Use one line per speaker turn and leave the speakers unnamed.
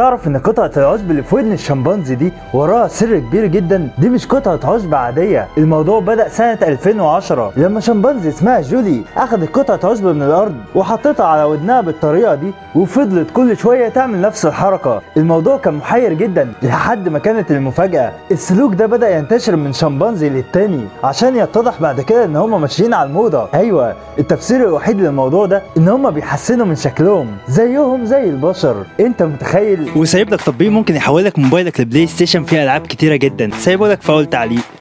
تعرف ان قطعة العشب اللي في ودن الشمبانزي دي وراها سر كبير جدا دي مش قطعة عشب عادية الموضوع بدأ سنة 2010 لما شمبانزي اسمها جولي اخدت قطعة عشب من الارض وحطيتها على ودنها بالطريقة دي وفضلت كل شوية تعمل نفس الحركة الموضوع كان محير جدا لحد ما كانت المفاجأة السلوك ده بدأ ينتشر من شمبانزي للتاني عشان يتضح بعد كده ان هما ماشيين على الموضة ايوه التفسير الوحيد للموضوع ده ان هما بيحسنوا من شكلهم زيهم زي البشر انت متخيل
وسايب لك تطبيق ممكن يحولك موبايلك لبلاي ستيشن فيه العاب كتيره جدا سايبه لك في اول تعليق